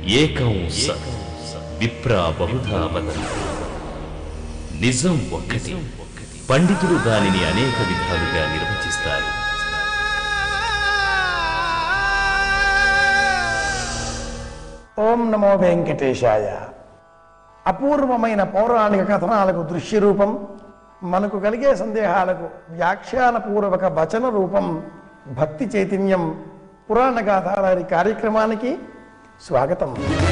ఏకం సత్ విప్రా బహుధా వదంతి నిజం ఒక్కటి పండితులు దానిని అనేక విధాలుగా నిర్వచిస్తారు ఓం నమో వెంకటేశాయ అపూర్వమైన పౌరాణిక కథనాలకు దృశ్య రూపం మనకు కలిగే సందేహాలకు వ్యాఖ్యానపూర్వక వచన రూపం భక్తి చైతన్యం పురాణ గాథాల కార్యక్రమానికి స్వాగతం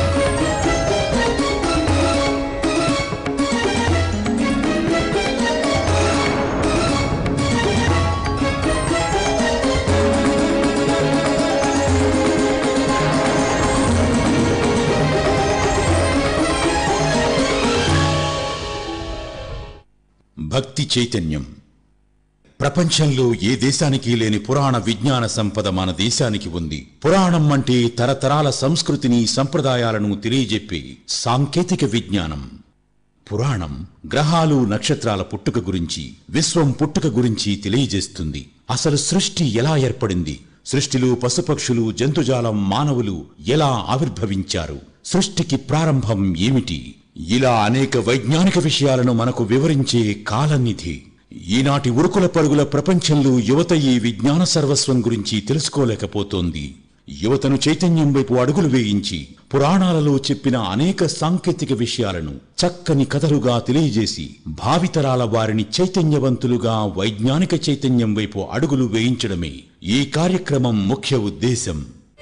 భక్తి చైతన్యం ప్రపంచంలో ఏ దేశానికి లేని పురాణ విజ్ఞాన సంపద మన దేశానికి ఉంది పురాణం అంటే తరతరాల సంస్కృతిని సంప్రదాయాలను తెలియజెప్పే సాంకేతిక విజ్ఞానం పురాణం గ్రహాలు నక్షత్రాల పుట్టుక గురించి విశ్వం పుట్టుక గురించి తెలియజేస్తుంది అసలు సృష్టి ఎలా ఏర్పడింది సృష్టిలో పశుపక్షులు జంతుజాలం మానవులు ఎలా ఆవిర్భవించారు సృష్టికి ప్రారంభం ఏమిటి ఇలా అనేక వైజ్ఞానిక విషయాలను మనకు వివరించే కాలనిధి ఈనాటి ఉరుకుల పరుగుల ప్రపంచంలో యువత ఈ విజ్ఞాన సర్వస్వం గురించి తెలుసుకోలేకపోతోంది యువతను చైతన్యం వైపు అడుగులు వేయించి పురాణాలలో చెప్పిన అనేక సాంకేతిక విషయాలను చక్కని కథలుగా తెలియజేసి భావితరాల వారిని చైతన్యవంతులుగా వైజ్ఞానిక చైతన్యం వైపు అడుగులు వేయించడమే ఈ కార్యక్రమం ముఖ్య ఉద్దేశం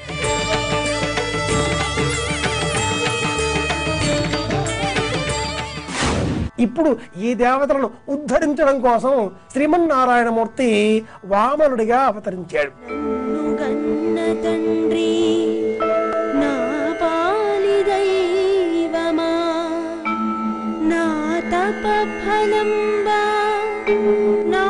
ఇప్పుడు ఈ దేవతలను ఉద్ధరించడం కోసం శ్రీమన్నారాయణమూర్తి వామనుడిగా అవతరించాడు గన్న తండ్రి నా పాలి దైవమా నా తప ఫలంబా నా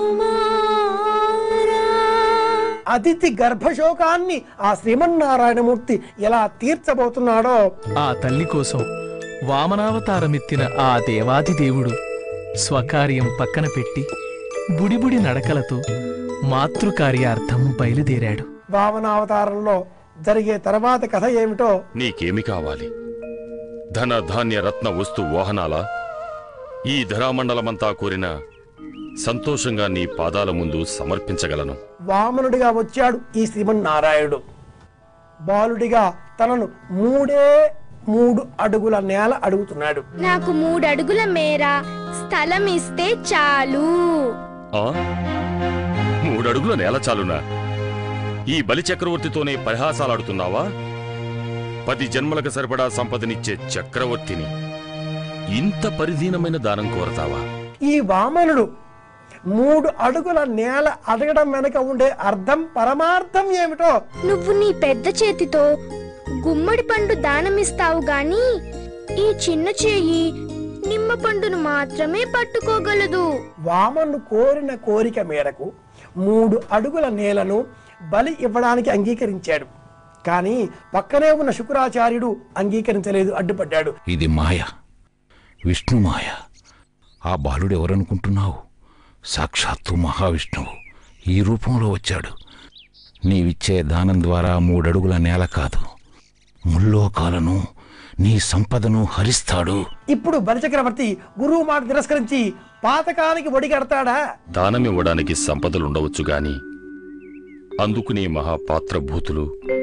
కుమారా అతిథి గర్భశోకాన్ని ఆ శ్రీమన్నారాయణమూర్తి ఎలా తీర్చబోతున్నాడో ఆ తల్లి కోసం వామనావతారమెత్తిన ఆ దేవాది దేవుడు స్వకార్యం పక్కన పెట్టి బుడిబుడి నడకలతో మాతృకార్యార్థం బయలుదేరాడు వామనావతారంలో జరిగే తర్వాత కథ ఏమిటో నీకేమి కావాలి ధన ధాన్య రత్న వస్తు వాహనాల ఈ ధరామండలమంతా కోరిన సంతోషంగా నీ పాదాల ముందు సమర్పించగలను వామనుడిగా వచ్చాడు ఈ శ్రీమన్నారాయణుడు బాలుడిగా తనను మూడే మూడు అడుగుల నేల అడుగుతున్నాడు నాకు మూడు అడుగుల మేర స్థలం ఇస్తే చాలు ఆ మూడడుగుల నేల చాలునా ఈ బలి చక్రవర్తితోనే పరిహాసాలాడుతున్నావా పది జన్మలకు సరిపడా సంపదనిచ్చే చక్రవర్తిని ఇంత పరిధీనమైన దానం కోరతావా ఈ వామనుడు మూడు అడుగుల నేల అడగడం వెనక ఉండే అర్థం పరమార్థం ఏమిటో నువ్వు నీ పెద్ద చేతితో గుమ్మడి పండు దానమిస్తావు గాని ఈ చిన్న చేయి నిమ్మ పండును మాత్రమే పట్టుకోగలదు వామనుడు కోరిన కోరిక మేరకు మూడు అడుగుల నేలను బలి ఇవ్వడానికి అంగీకరించాడు కానీ పక్కనే ఉన్న శుక్రాచార్యుడు అంగీకరించలేదు అడ్డుపడ్డాడు ఇది మాయ విష్ణు మాయ ఆ బాలుడు ఎవరనుకుంటున్నావు సాక్షాత్తు మహావిష్ణువు ఈ రూపంలో వచ్చాడు నీవిచ్చే దానం ద్వారా మూడడుగుల నేల కాదు ముల్లోకాలను నీ సంపదను హరిస్తాడు ఇప్పుడు బలిచక్రవర్తి గురువు మాట తిరస్కరించి పాతకానికి ఒడిగడతాడా దానమివ్వడానికి సంపదలుండవచ్చు గాని అందుకునే మహాపాత్రభూతులు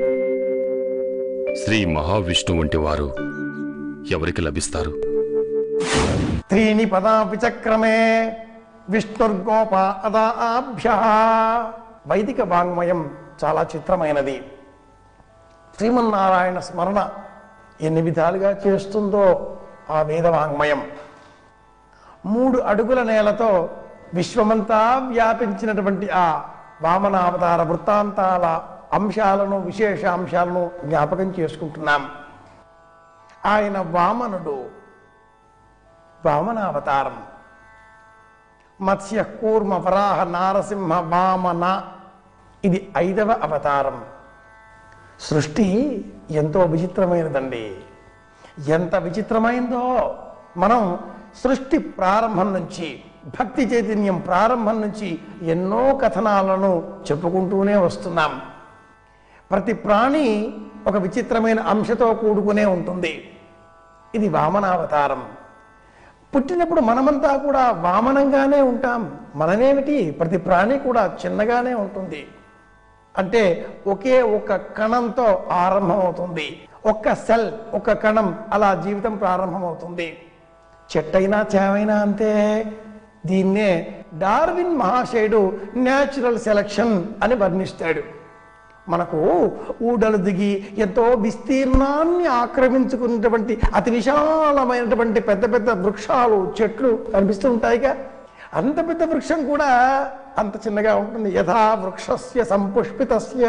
శ్రీ మహావిష్ణు వంటి వారు ఎవరికి లభిస్తారు త్రీని పదా విచక్రమే విష్ణుర్గోప అదాభ్య వైదిక వాంగ్మయం చాలా చిత్రమైనది శ్రీమన్నారాయణ స్మరణ ఎన్ని విధాలుగా చేస్తుందో ఆ వేద వాంగ్మయం మూడు అడుగుల నేలతో విశ్వమంతా వ్యాపించినటువంటి ఆ వామనావతార వృత్తాంతాల అంశాలను విశేషాంశాలను జ్ఞాపకం చేసుకుంటున్నాం ఆయన వామనుడు వామనావతారం మత్స్య కూర్మ వరాహ నారసింహ వామన ఇది ఐదవ అవతారం సృష్టి ఎంతో విచిత్రమైనదండి ఎంత విచిత్రమైందో మనం సృష్టి ప్రారంభం నుంచి భక్తి చైతన్యం ప్రారంభం నుంచి ఎన్నో కథనాలను చెప్పుకుంటూనే వస్తున్నాం ప్రతి ప్రాణి ఒక విచిత్రమైన అంశతో కూడుకునే ఉంటుంది ఇది వామనావతారం పుట్టినప్పుడు మనమంతా కూడా వామనంగానే ఉంటాం మనమేమిటి ప్రతి ప్రాణి కూడా చిన్నగానే ఉంటుంది అంటే ఒకే ఒక కణంతో ఆరంభమవుతుంది ఒక్క సెల్ ఒక కణం అలా జీవితం ప్రారంభమవుతుంది చెట్టైనా చేమైనా అంతే దీన్నే డార్విన్ మహాశయుడు న్యాచురల్ సెలక్షన్ అని వర్ణిస్తాడు మనకు ఊడలు దిగి ఎంతో విస్తీర్ణాన్ని ఆక్రమించుకున్నటువంటి అతి విశాలమైనటువంటి పెద్ద పెద్ద వృక్షాలు చెట్లు కనిపిస్తూ ఉంటాయిగా అంత పెద్ద వృక్షం కూడా అంత చిన్నగా ఉంటుంది యథా వృక్షస్య సంపుష్పితస్య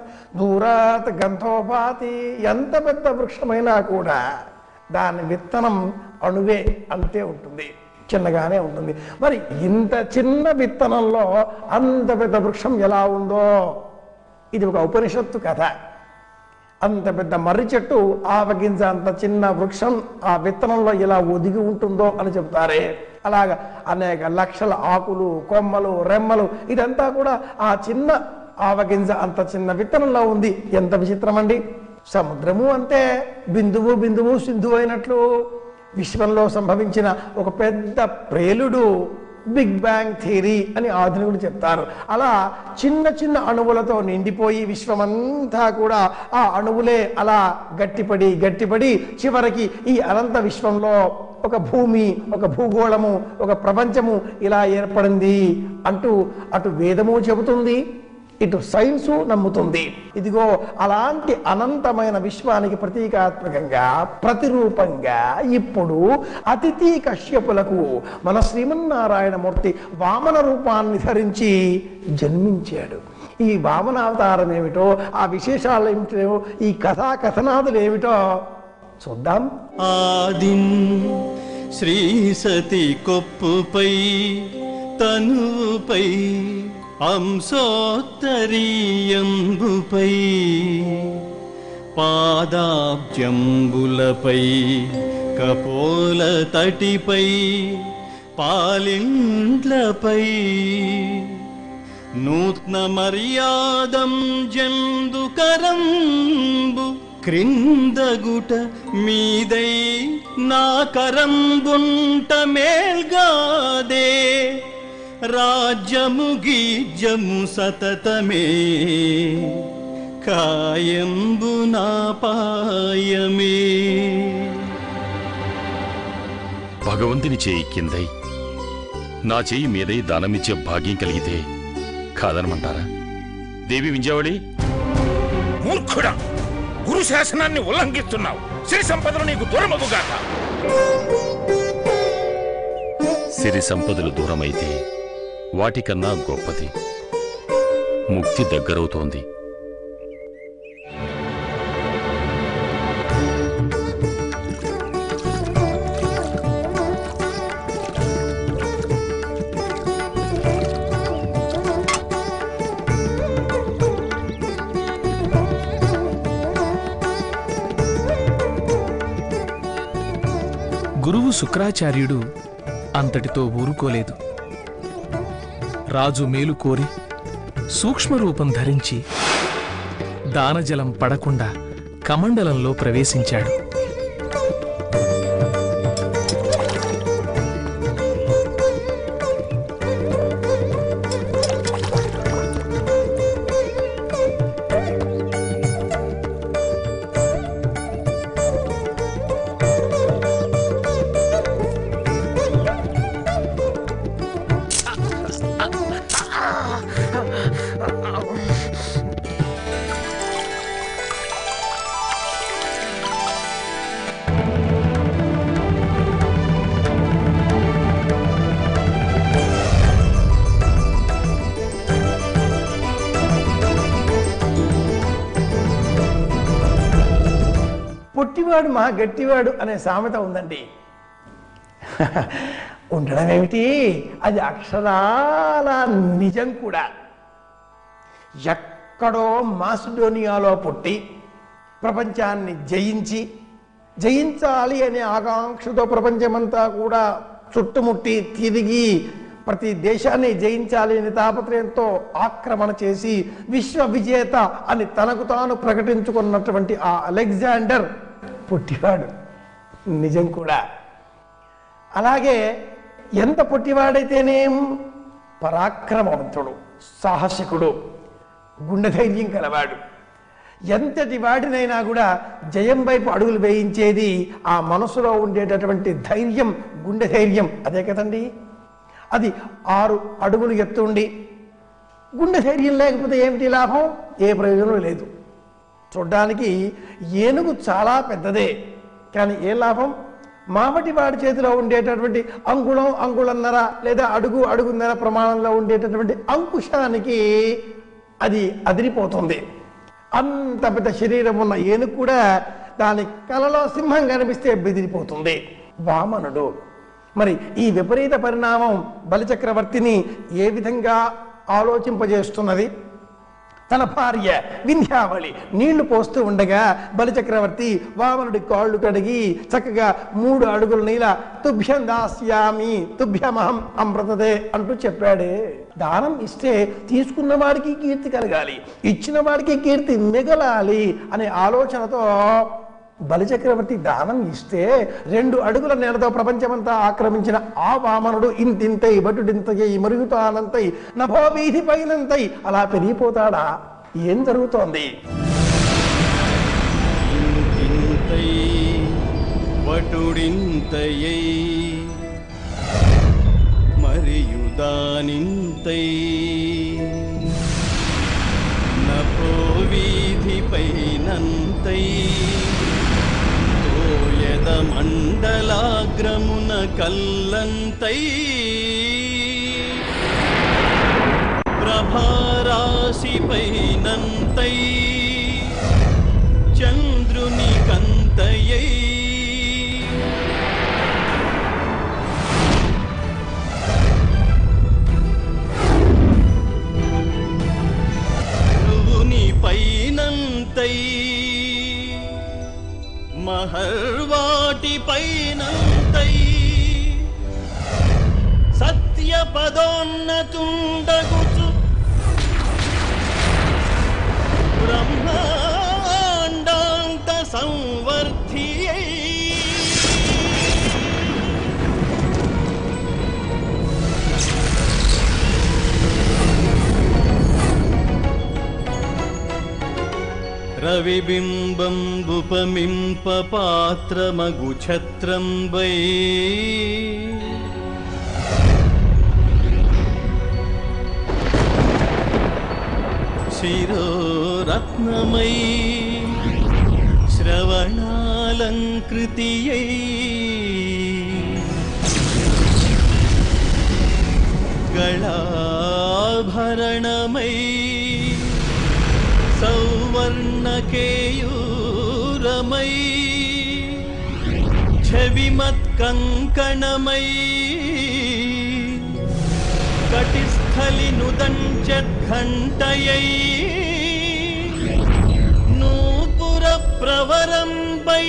దూరాత్ గంధోపాతి ఎంత పెద్ద వృక్షమైనా కూడా దాని విత్తనం అణువే అంతే ఉంటుంది చిన్నగానే ఉంటుంది మరి ఇంత చిన్న విత్తనంలో అంత పెద్ద వృక్షం ఎలా ఉందో ఇది ఒక ఉపనిషత్తు కథ అంత పెద్ద మర్రి చెట్టు ఆవగింజ అంత చిన్న వృక్షం ఆ విత్తనంలో ఇలా ఒదిగి ఉంటుందో అని చెప్తారే అలాగా అనేక లక్షల ఆకులు కొమ్మలు రెమ్మలు ఇదంతా కూడా ఆ చిన్న ఆవగింజ అంత చిన్న విత్తనంలో ఉంది ఎంత విచిత్రం అండి సముద్రము అంతే బిందువు బిందువు సింధువు అయినట్లు విశ్వంలో సంభవించిన ఒక పెద్ద ప్రేలుడు బిగ్ బ్యాంగ్ థియరీ అని ఆధునికులు చెప్తారు అలా చిన్న చిన్న అణువులతో నిండిపోయి విశ్వమంతా కూడా ఆ అణువులే అలా గట్టిపడి గట్టిపడి చివరికి ఈ అనంత విశ్వంలో ఒక భూమి ఒక భూగోళము ఒక ప్రపంచము ఇలా ఏర్పడింది అంటూ అటు వేదము చెబుతుంది ఇటు సైన్సు నమ్ముతుంది ఇదిగో అలాంటి అనంతమైన విశ్వానికి ప్రతీకాత్మకంగా ప్రతిరూపంగా ఇప్పుడు అతిథి కశ్యపులకు మన శ్రీమన్నారాయణమూర్తి వామన రూపాన్ని ధరించి జన్మించాడు ఈ వామన అవతారం ఏమిటో ఆ విశేషాలు ఏమిటో ఈ కథా కథనాదులు ఏమిటో చూద్దాం ఆదిన్ శ్రీ సతి కొప్పుపై తనుపై అంశోత్తరీయంబుపై పాదాబ్జంబులపై కపోల తటిపై పాలిండ్లపై నూత్న మర్యాదం జందుకరంబు క్రిందగుట మీదై నా కరంబుంట మేల్గాదే రాజ్యము గీజ్యము సతతమే కాయంబు నా పాయమే భగవంతుని చేయి కిందై నా చేయి మీదై దానమిచ్చే భాగ్యం కలిగితే కాదనమంటారా దేవి వింజావళి మూర్ఖుడా గురు శాసనాన్ని ఉల్లంఘిస్తున్నావు శ్రీ సంపదలు నీకు దూరమగుగాక సిరి సంపదలు దూరమైతే వాటికన్నా గొప్పది ముక్తి దగ్గరవుతోంది గురువు శుక్రాచార్యుడు అంతటితో ఊరుకోలేదు రాజు మేలు కోరి సూక్ష్మరూపం ధరించి దానజలం పడకుండా కమండలంలో ప్రవేశించాడు పొట్టివాడు మా గట్టివాడు అనే సామెత ఉందండి ఉండడం ఏమిటి అది అక్షరాల నిజం కూడా ఎక్కడో మాసిడోనియాలో పుట్టి ప్రపంచాన్ని జయించి జయించాలి అనే ఆకాంక్షతో ప్రపంచమంతా కూడా చుట్టుముట్టి తిరిగి ప్రతి దేశాన్ని జయించాలి అని తాపత్రయంతో ఆక్రమణ చేసి విశ్వ విజేత అని తనకు తాను ప్రకటించుకున్నటువంటి ఆ అలెగ్జాండర్ పుట్టివాడు నిజం కూడా అలాగే ఎంత పుట్టివాడైతేనేం పరాక్రమవంతుడు సాహసికుడు గుండె ధైర్యం కలవాడు ఎంతటి వాటినైనా కూడా జయం వైపు అడుగులు వేయించేది ఆ మనసులో ఉండేటటువంటి ధైర్యం గుండె ధైర్యం అదే కదండి అది ఆరు అడుగులు ఎత్తుండి గుండె ధైర్యం లేకపోతే ఏమిటి లాభం ఏ ప్రయోజనం లేదు చూడ్డానికి ఏనుగు చాలా పెద్దదే కానీ ఏ లాభం మామటి వాడి చేతిలో ఉండేటటువంటి అంగుళం అంగుళన్నర లేదా అడుగు అడుగున్నర ప్రమాణంలో ఉండేటటువంటి అంకుశానికి అది అదిరిపోతుంది అంత పెద్ద శరీరం ఉన్న ఏనుగు కూడా దాని కలలో సింహం కనిపిస్తే బెదిరిపోతుంది వామనుడు మరి ఈ విపరీత పరిణామం బలిచక్రవర్తిని ఏ విధంగా ఆలోచింపజేస్తున్నది తన భార్య వింధ్యావళి నీళ్లు పోస్తూ ఉండగా బలిచక్రవర్తి వామనుడి కాళ్ళు కడిగి చక్కగా మూడు అడుగుల నీల తుభ్యం దాస్యామి తుభ్యమహం అమృతదే అంటూ చెప్పాడే దానం ఇస్తే తీసుకున్న వాడికి కీర్తి కలగాలి ఇచ్చిన వాడికి కీర్తి మిగలాలి అనే ఆలోచనతో బలిచక్రవర్తి దానం ఇస్తే రెండు అడుగుల నేలతో ప్రపంచమంతా ఆక్రమించిన ఆ వామనుడు ఇంతింతై బటుడింతయ్యి మరుగుతానంతై నభో వీధి పైనంతై అలా పెరిగిపోతాడా ఏం జరుగుతోంది ఇంతింతై వటుడింతయై మరియుదానింతై నపో వీధిపైనంతై తోయద మండలాగ్రమున కల్లంతై ప్రభారాశిపైనంతై చంద్రుని కంతయై ధ్రువుని పైనంతై మహర్వాటి పైనంతై సత్య పదోన్నతుండగుచు బ్రహ్మాండాంత సంవర్ధియై రవిబింబంబుపమింప పాత్రమగు ఛత్రం వై శిరోరత్నమై శ్రవణాలంకృతియై గళాభరణమై సౌవర్ణకేయూరమై ఛవిమత్కంకణమై కటిస్థలి నుదంచద్ఘంటయై నూపుర ప్రవరంబై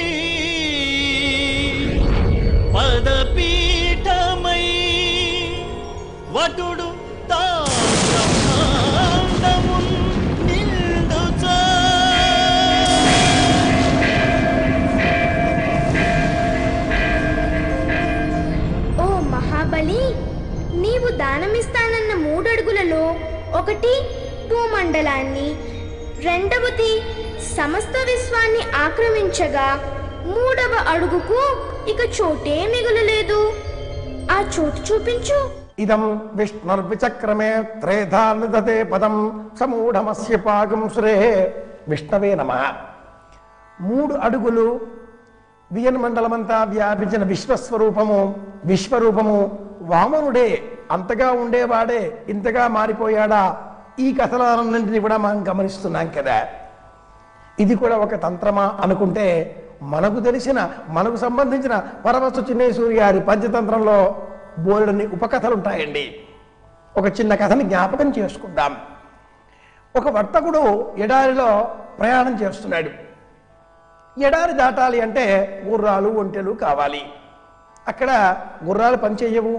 పదపీఠమై వటుడు తా బ్రహ్మాండమున్ నిండుచా ఓ మహాబలి నీవు దానమిస్తానన్న మూడడుగులలో ఒకటి భూమండలాన్ని రెండవది సమస్త విశ్వాన్ని ఆక్రమించగా మూడవ అడుగుకు ఇక చోటే మిగలలేదు ఆ చోటు చూపించు ఇదం విష్ణుర్విచక్రమే త్రేధా నిదతే పదం సమూఢమస్య పాగం శ్రే విష్ణవే నమ మూడు అడుగులు వియన్ మండలమంతా వ్యాపించిన విశ్వస్వరూపము విశ్వరూపము వామనుడే అంతగా ఉండేవాడే ఇంతగా మారిపోయాడా ఈ కథలన్నింటినీ కూడా మనం గమనిస్తున్నాం కదా ఇది కూడా ఒక తంత్రమా అనుకుంటే మనకు తెలిసిన మనకు సంబంధించిన పరమస్తు చిన్నేశ్వరి గారి పంచతంత్రంలో బోలెడని ఉపకథలు ఉంటాయండి ఒక చిన్న కథని జ్ఞాపకం చేసుకుందాం ఒక వర్తకుడు ఎడారిలో ప్రయాణం చేస్తున్నాడు ఎడారి దాటాలి అంటే గుర్రాలు ఒంటెలు కావాలి అక్కడ గుర్రాలు పనిచేయవు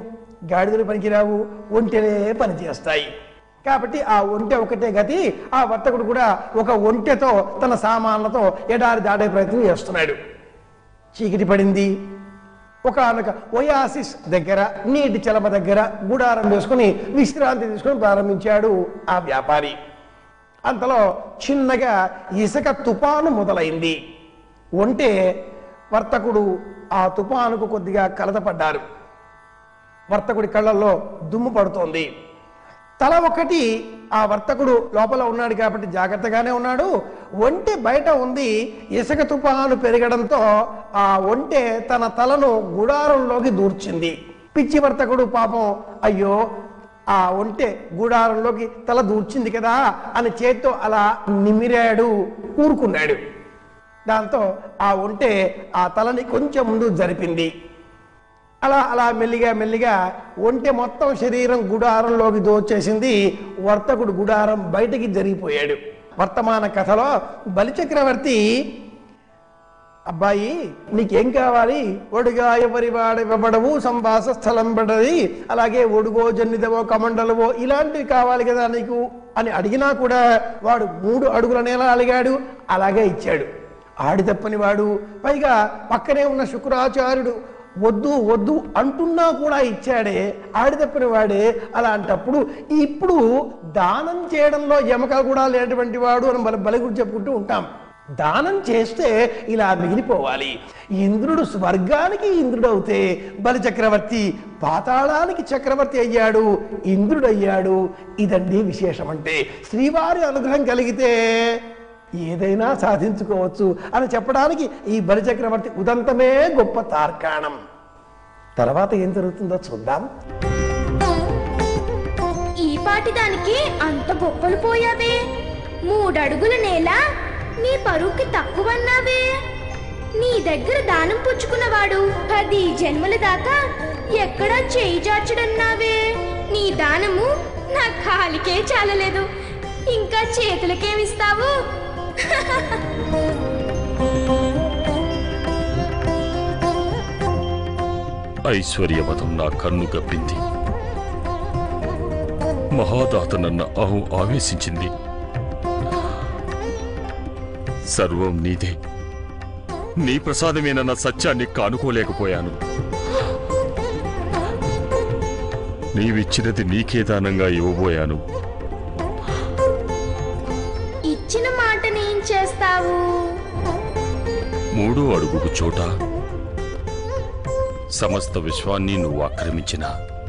గాడిదలు పనికిరావు ఒంటెలే పనిచేస్తాయి కాబట్టి ఆ ఒంటె ఒకటే గతి ఆ వర్తకుడు కూడా ఒక ఒంటెతో తన సామాన్లతో ఎడారి దాటే ప్రయత్నం చేస్తున్నాడు చీకటి పడింది ఒకనొక ఒయాసిస్ దగ్గర నీటి చలమ దగ్గర గుడారం వేసుకుని విశ్రాంతి తీసుకుని ప్రారంభించాడు ఆ వ్యాపారి అంతలో చిన్నగా ఇసుక తుపాను మొదలైంది ఒంటే వర్తకుడు ఆ తుపానుకు కొద్దిగా కలతపడ్డారు వర్తకుడి కళ్ళల్లో దుమ్ము పడుతోంది తల ఒకటి ఆ వర్తకుడు లోపల ఉన్నాడు కాబట్టి జాగ్రత్తగానే ఉన్నాడు ఒంటె బయట ఉంది ఇసుక తుఫాను పెరగడంతో ఆ ఒంటె తన తలను గుడారంలోకి దూర్చింది పిచ్చి వర్తకుడు పాపం అయ్యో ఆ ఒంటె గుడారంలోకి తల దూర్చింది కదా అని చేత్తో అలా నిమిరాడు ఊరుకున్నాడు దాంతో ఆ ఒంటె ఆ తలని కొంచెం ముందు జరిపింది అలా అలా మెల్లిగా మెల్లిగా ఒంటె మొత్తం శరీరం గుడారంలోకి దోచేసింది వర్తకుడు గుడారం బయటికి జరిగిపోయాడు వర్తమాన కథలో బలిచక్రవర్తి అబ్బాయి నీకేం కావాలి ఒడుగా ఎవరి వాడివ్వబడవు సంభాస స్థలం పడది అలాగే ఒడుగో జన్నిదవో కమండలవో ఇలాంటివి కావాలి కదా నీకు అని అడిగినా కూడా వాడు మూడు అడుగుల నేల అలిగాడు అలాగే ఇచ్చాడు ఆడి తప్పని వాడు పైగా పక్కనే ఉన్న శుక్రాచార్యుడు వద్దు వద్దు అంటున్నా కూడా ఇచ్చాడే ఆడి తప్పిన వాడే అలాంటప్పుడు ఇప్పుడు దానం చేయడంలో ఎమక కూడా లేనటువంటి వాడు అని మన బలి గురించి చెప్పుకుంటూ ఉంటాం దానం చేస్తే ఇలా మిగిలిపోవాలి ఇంద్రుడు స్వర్గానికి ఇంద్రుడు అవుతే బలి చక్రవర్తి పాతాళానికి చక్రవర్తి అయ్యాడు ఇంద్రుడు అయ్యాడు ఇదండి విశేషం అంటే శ్రీవారి అనుగ్రహం కలిగితే ఏదైనా సాధించుకోవచ్చు అని చెప్పడానికి ఈ బలి చక్రవర్తి ఉదంతమే గొప్ప తార్కాణం తర్వాత ఏం జరుగుతుందో చూద్దాం ఈ పాటి దానికి అంత గొప్పలు పోయావే మూడడుగుల నేల నీ పరువుకి తక్కువన్నావే నీ దగ్గర దానం పుచ్చుకున్నవాడు పది జన్మల దాకా ఎక్కడా చేయి జార్చడన్నావే నీ దానము నా కాలికే చాలలేదు ఇంకా చేతులకేమిస్తావు ఐశ్వర్యవతం నా కన్ను గప్పింది మహాదాత నన్న అహం ఆవేశించింది సర్వం నీదే నీ ప్రసాదమేనన్న సత్యాన్ని కానుకోలేకపోయాను నీవిచ్చినది నీకే దానంగా ఇవ్వబోయాను ఇచ్చిన మాటనేం చేస్తావు మూడో అడుగుకు చోట సమస్త విశ్వాన్ని నువ్వు ఆక్రమించిన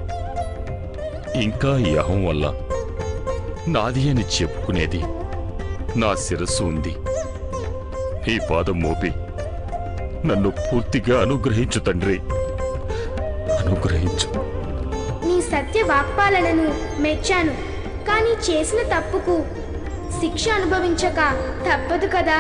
ఇంకా ఈ అహం వల్ల నాది అని చెప్పుకునేది నా శిరస్సు ఉంది ఈ పాదం మోపి నన్ను పూర్తిగా అనుగ్రహించు తండ్రి అనుగ్రహించు నీ సత్య వాక్పాలనను మెచ్చాను కానీ చేసిన తప్పుకు శిక్ష అనుభవించక తప్పదు కదా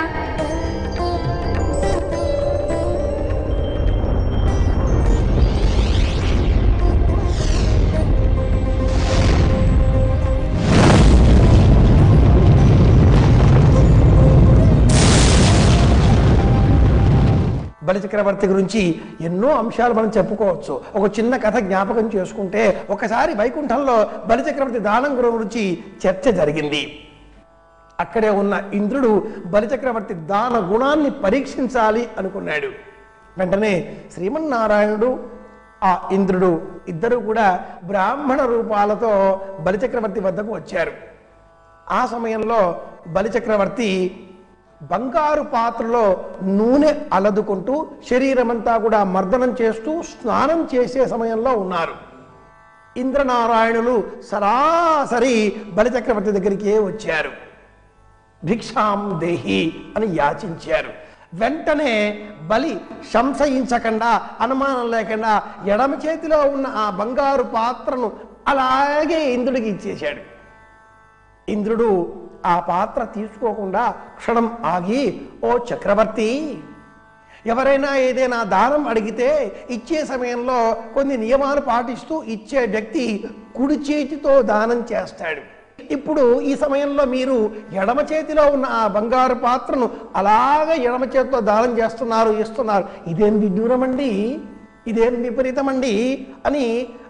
బలి చక్రవర్తి గురించి ఎన్నో అంశాలు మనం చెప్పుకోవచ్చు ఒక చిన్న కథ జ్ఞాపకం చేసుకుంటే ఒకసారి వైకుంఠంలో బలి చక్రవర్తి దానం గురించి చర్చ జరిగింది అక్కడే ఉన్న ఇంద్రుడు బలిచక్రవర్తి దాన గుణాన్ని పరీక్షించాలి అనుకున్నాడు వెంటనే శ్రీమన్నారాయణుడు ఆ ఇంద్రుడు ఇద్దరు కూడా బ్రాహ్మణ రూపాలతో బలిచక్రవర్తి వద్దకు వచ్చారు ఆ సమయంలో బలిచక్రవర్తి బంగారు పాత్రలో నూనె అలదుకుంటూ శరీరమంతా కూడా మర్దనం చేస్తూ స్నానం చేసే సమయంలో ఉన్నారు ఇంద్రనారాయణులు సరాసరి బలిచక్రవర్తి దగ్గరికే వచ్చారు భిక్షాం దేహి అని యాచించారు వెంటనే బలి సంశయించకుండా అనుమానం లేకుండా ఎడమ చేతిలో ఉన్న ఆ బంగారు పాత్రను అలాగే ఇంద్రుడికి ఇచ్చేశాడు ఇంద్రుడు ఆ పాత్ర తీసుకోకుండా క్షణం ఆగి ఓ చక్రవర్తి ఎవరైనా ఏదైనా దానం అడిగితే ఇచ్చే సమయంలో కొన్ని నియమాలు పాటిస్తూ ఇచ్చే వ్యక్తి కుడి చేతితో దానం చేస్తాడు ఇప్పుడు ఈ సమయంలో మీరు ఎడమ చేతిలో ఉన్న ఆ బంగారు పాత్రను అలాగే ఎడమ చేతితో దానం చేస్తున్నారు ఇస్తున్నారు ఇదేం విడ్డూరమండి ఇదేం విపరీతమండి అని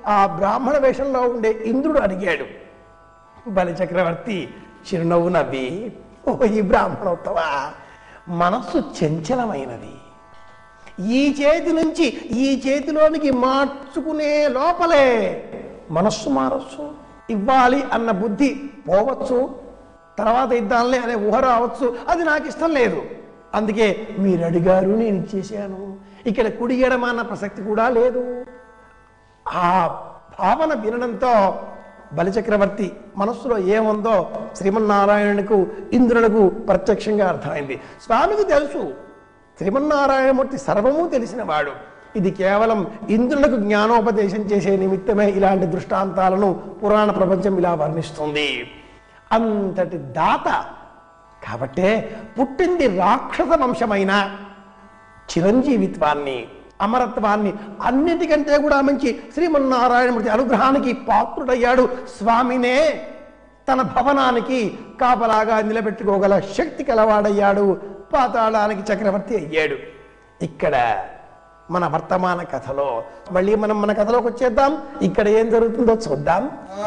ఆ బ్రాహ్మణ వేషంలో ఉండే ఇంద్రుడు అడిగాడు బలి చక్రవర్తి చిరునవ్వు నవ్వి ఓ ఈ బ్రాహ్మణోత్తమ మనస్సు చంచలమైనది ఈ చేతి నుంచి ఈ చేతిలోనికి మార్చుకునే లోపలే మనస్సు మారచ్చు ఇవ్వాలి అన్న బుద్ధి పోవచ్చు తర్వాత ఇద్దాంలే అనే ఊహ రావచ్చు అది నాకు ఇష్టం లేదు అందుకే మీరు అడిగారు నేను ఇచ్చేసాను ఇక్కడ కుడి ఎడమ అన్న ప్రసక్తి కూడా లేదు ఆ భావన వినడంతో బలిచక్రవర్తి మనస్సులో ఏముందో శ్రీమన్నారాయణునికి ఇంద్రునకు ప్రత్యక్షంగా అర్థమైంది స్వామికి తెలుసు శ్రీమన్నారాయణమూర్తి సర్వము తెలిసినవాడు ఇది కేవలం ఇంద్రులకు జ్ఞానోపదేశం చేసే నిమిత్తమే ఇలాంటి దృష్టాంతాలను పురాణ ప్రపంచం ఇలా వర్ణిస్తుంది అంతటి దాత కాబట్టే పుట్టింది రాక్షస వంశమైన చిరంజీవిత్వాన్ని అమరత్వాన్ని అన్నిటికంటే కూడా మంచి శ్రీమన్నారాయణమూర్తి అనుగ్రహానికి పాత్రుడయ్యాడు స్వామినే తన భవనానికి కాపలాగా నిలబెట్టుకోగల శక్తి కలవాడయ్యాడు పాతాళానికి చక్రవర్తి అయ్యాడు ఇక్కడ మన వర్తమాన కథలో మళ్ళీ మనం మన కథలోకి వచ్చేద్దాం ఇక్కడ ఏం జరుగుతుందో చూద్దాం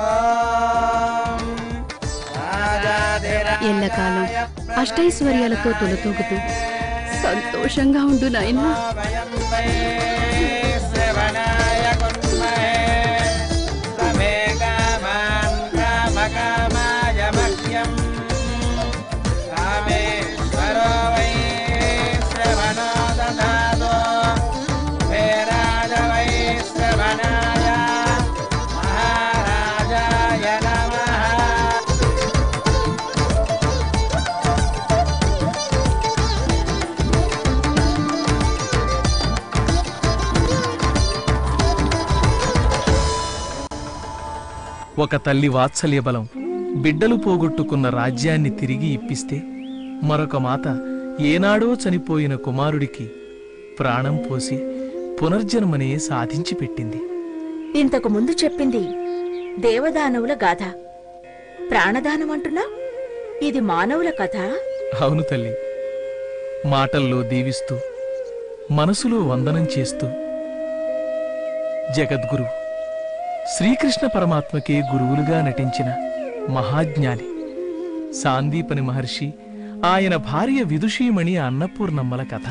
ఎల్లకాలం అష్టైశ్వర్యాలతో తొలతూగుతూ సంతోషంగా ఉండు నాయనా ఒక తల్లి వాత్సల్య బలం బిడ్డలు పోగొట్టుకున్న రాజ్యాన్ని తిరిగి ఇప్పిస్తే మరొక మాత ఏనాడో చనిపోయిన కుమారుడికి ప్రాణం పోసి పునర్జన్మనే సాధించి పెట్టింది ఇంతకు ముందు చెప్పింది దేవదానవుల గాథ ప్రాణదానం అంటున్నా ఇది మానవుల కథ అవును తల్లి మాటల్లో దీవిస్తూ మనసులో వందనం చేస్తూ జగద్గురు శ్రీకృష్ణ పరమాత్మకే గురువులుగా నటించిన మహాజ్ఞాని సాందీపని మహర్షి ఆయన భార్య విదుషీమణి అన్నపూర్ణమ్మల కథ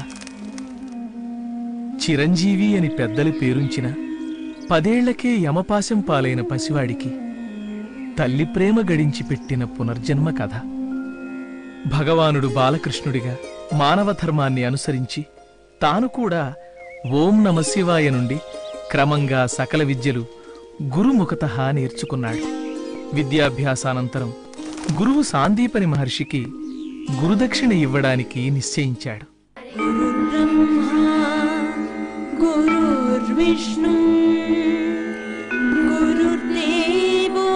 చిరంజీవి అని పెద్దలు పేరుంచిన పదేళ్లకే యమపాశం పాలైన పసివాడికి తల్లి ప్రేమ గడించి పెట్టిన పునర్జన్మ కథ భగవానుడు బాలకృష్ణుడిగా మానవ ధర్మాన్ని అనుసరించి తాను కూడా ఓం నమ శివాయ నుండి క్రమంగా సకల విద్యలు గురుముఖత నేర్చుకున్నాడు విద్యాభ్యాసానంతరం గురువు సాందీపని మహర్షికి గురుదక్షిణ ఇవ్వడానికి నిశ్చయించాడు गुरुर्विष्णु गुरुर्देवो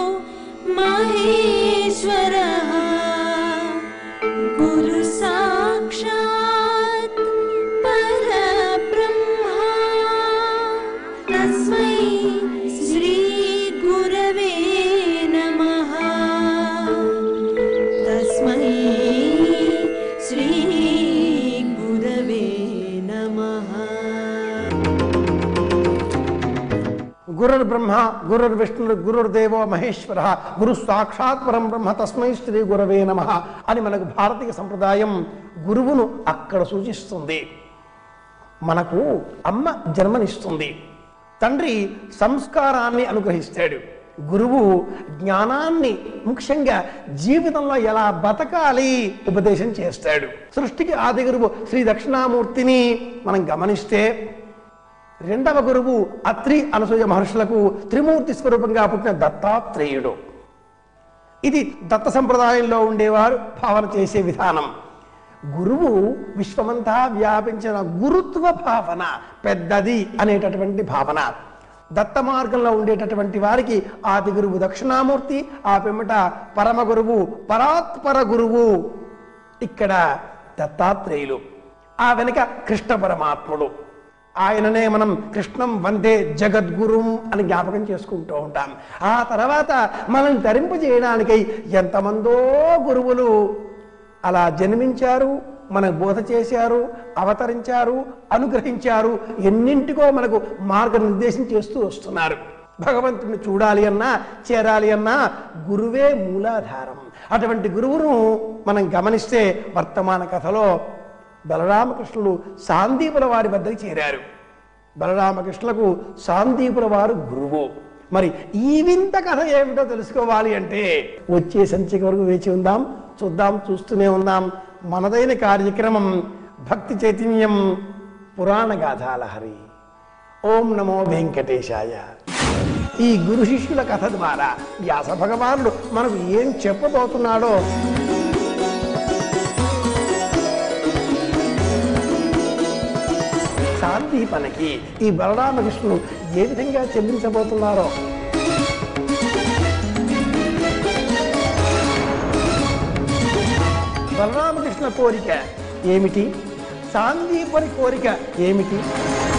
महेश्वरः गुरु साक्षात् परब्रह्मा तस्मै श्रीगुरवे नमः तस्मै श्रीगुरवे नमः గురుర్ బ్రహ్మ గురుర్ విష్ణు గురుర్ దేవో మహేశ్వర గురు సాక్షాత్ పరం బ్రహ్మ తస్మై శ్రీ గురవే నమ అని మనకు భారతీయ సంప్రదాయం గురువును అక్కడ సూచిస్తుంది మనకు అమ్మ జన్మనిస్తుంది తండ్రి సంస్కారాన్ని అనుగ్రహిస్తాడు గురువు జ్ఞానాన్ని ముఖ్యంగా జీవితంలో ఎలా బతకాలి ఉపదేశం చేస్తాడు సృష్టికి ఆది గురువు శ్రీ దక్షిణామూర్తిని మనం గమనిస్తే రెండవ గురువు అత్రి అనసూయ మహర్షులకు త్రిమూర్తి స్వరూపంగా పుట్టిన దత్తాత్రేయుడు ఇది దత్త సంప్రదాయంలో ఉండేవారు భావన చేసే విధానం గురువు విశ్వమంతా వ్యాపించిన గురుత్వ భావన పెద్దది అనేటటువంటి భావన దత్త మార్గంలో ఉండేటటువంటి వారికి ఆది గురువు దక్షిణామూర్తి ఆ పిమ్మట పరమ గురువు పరాత్పర గురువు ఇక్కడ దత్తాత్రేయులు ఆ వెనుక కృష్ణ పరమాత్ముడు ఆయననే మనం కృష్ణం వందే జగద్గురుం అని జ్ఞాపకం చేసుకుంటూ ఉంటాం ఆ తర్వాత మనల్ని తరింపజేయడానికై ఎంతమందో గురువులు అలా జన్మించారు మనకు బోధ చేశారు అవతరించారు అనుగ్రహించారు ఎన్నింటికో మనకు మార్గనిర్దేశం చేస్తూ వస్తున్నారు భగవంతుని చూడాలి అన్నా చేరాలి అన్నా గురువే మూలాధారం అటువంటి గురువును మనం గమనిస్తే వర్తమాన కథలో బలరామకృష్ణులు సాందీపుల వారి వద్దకు చేరారు బలరామకృష్ణులకు సాందీపుల వారు గురువు మరి ఈ వింత కథ ఏమిటో తెలుసుకోవాలి అంటే వచ్చే సంచిక వరకు వేచి ఉందాం చూద్దాం చూస్తూనే ఉందాం మనదైన కార్యక్రమం భక్తి చైతన్యం పురాణ గాథాలహరి ఓం నమో వెంకటేశాయ ఈ గురు శిష్యుల కథ ద్వారా వ్యాస భగవానుడు మనకు ఏం చెప్పబోతున్నాడో సాందీపనకి ఈ బలరామకృష్ణుడు ఏ విధంగా చెల్లించబోతున్నారో బలరామకృష్ణ కోరిక ఏమిటి సాందీపని కోరిక ఏమిటి